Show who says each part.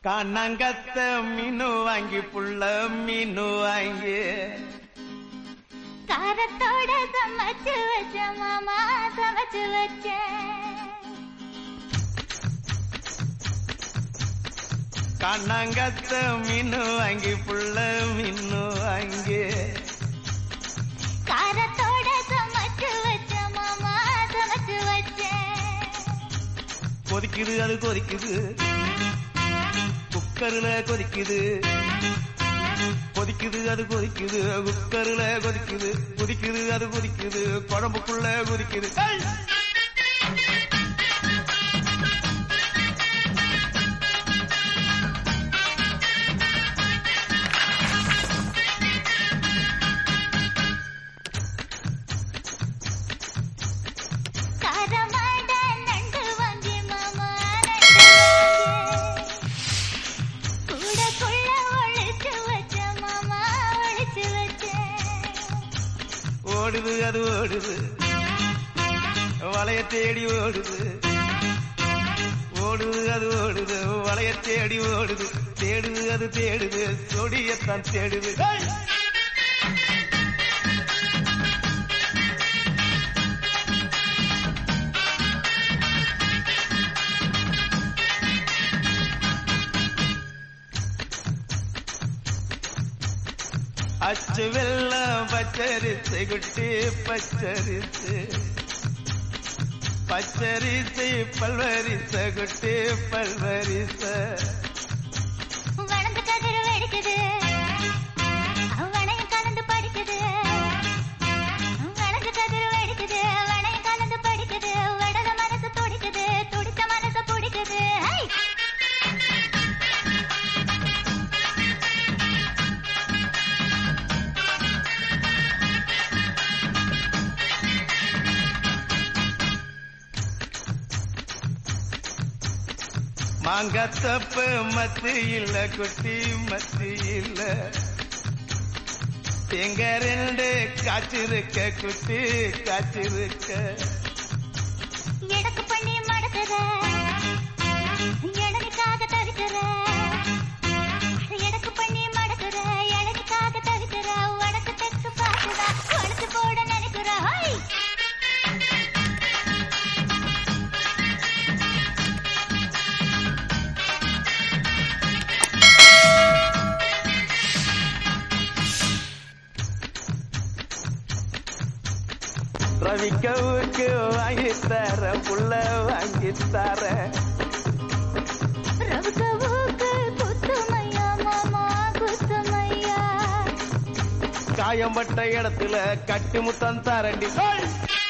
Speaker 1: கண்ணங்கத்த மீனு வாங்கி புள்ள மீனு வாங்கி
Speaker 2: காரத்தோட சமைச்சு வச்ச மாமா சமைச்சு வச்ச
Speaker 1: கண்ணங்கத்த மீனு வாங்கி புள்ள மீனு வாங்கி
Speaker 2: காரத்தோட சமைச்சு வச்ச மாமா சமைச்சு வச்ச
Speaker 1: கொதிக்குது அது கொதிக்குது குக்கர்ல கொதிக்குது கொதிக்குது அது கொதிக்குது குக்கர்ல கொதிக்குது கொதிக்குது அது கொதிக்குது குழம்புக்குள்ள கொதிக்குது ஏய்!
Speaker 2: காரமாட நண்டு வாங்கி மாமா நண்டு வாங்கி கூடக்குள்ள ஒழிச்சு வச்ச மாமா ஒழிச்சு வச்ச
Speaker 1: ஓடுது அது ஓடுது வளைய தேடி ஓடுது ஓடுது அது ஓடுது வளைய தேடி ஓடுது தேடுது அது தேடுது சொடியத்தான் தேடுது ஏய்! அச்சு வெள்ளம் பச்சரிசை குட்டி பச்சரிசு பச்சரிசை பல்வரிச குட்டி பல்வரிச
Speaker 2: வளர்ந்து கதிர் வெடிக்குது வளையம் கலந்து படிக்குது வளர்ந்து கதிர் வெடிக்குது வளையம் கலந்து படிக்குது வடல மனசு துடிக்குது துடித்த மனசு பிடிக்குது ஐ!
Speaker 1: மாங்கத்தப்பு மத்து இல்ல குட்டி மத்து இல்ல எங்க ரெண்டு காய்ச்சிருக்க குட்டி காய்ச்சிருக்க
Speaker 2: எடக்கு பண்ணி மடக்குற எடனுக்காக தவிக்கிற எடக்கு பண்ணி மடக்குற எடனுக்காக தவிக்கிற வடக்கு தெற்கு பார்த்துதா உடச்சு போட நினைக்கிற ஹை!
Speaker 1: ரவிக்கவுக்கு வாங்கி தர புள்ள வாங்கி தர
Speaker 2: ரவுக்கவுக்கு குத்துமையா மாமா குத்துமையா
Speaker 1: காயம்பட்ட இடத்துல கட்டி முத்தம் தரண்டி ஏய்!